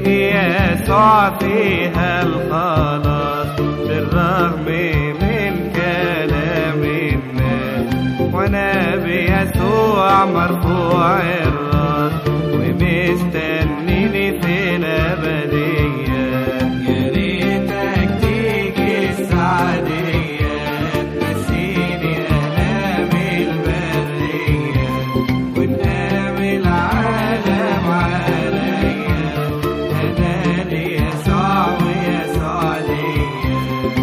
يسوع فيها الخلاص بالرغم من كلام الناس وانا بيسوع مرفوع الراس ومستنيني في الابديه يا ريتك تيجي السعديه تنسيني الام البريه ونقام العالم عليا انا لي يسوع ويسوع ليا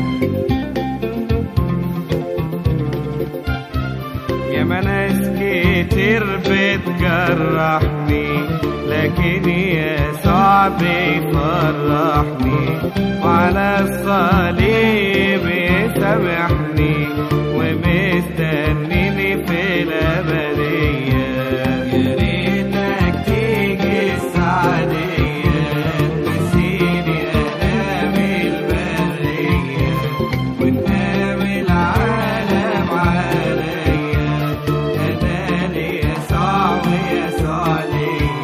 يا ما ناس كتير بتجرحني لكن يسوع بيفرحني وعلى الصليب يسامحني ومستنيني في الأبدية يا ريتك تيجي السعدية تنسيني ألام البرية ونقام العالم عليا أنا لي يسوع ويسوع ليا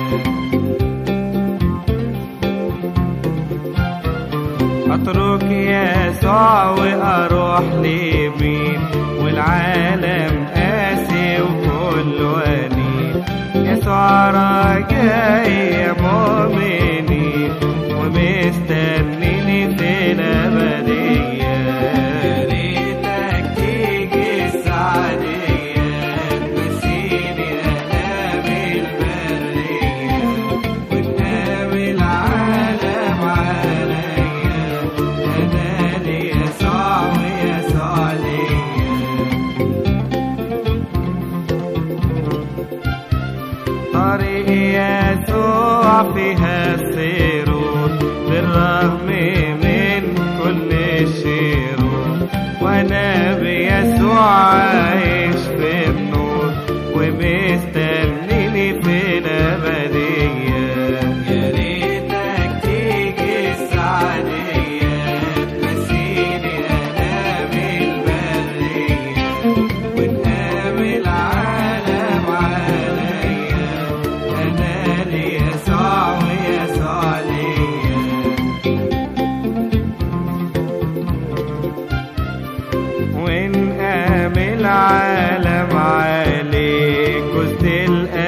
اترك يسوع واروح لمين والعالم قاسي وكله انين يسوع رجائي يا مؤمنين ومستنيني في الابديه يا ريتك تيجي السعديه تنسيني الام البريه ونقام العالم عليا انا لي يسوع ويسوع ليا طريق يسوع فيها السيرور بالرغم من كل الشرور وانا بيسوع عايش في النور ومستنيني في الابديه يا ريتك تيجي السعديه تنسيني الام البريه ونقام العالم عليا انا لي يسوع ويسوع ليا وان قام العالم عليك قلت الآن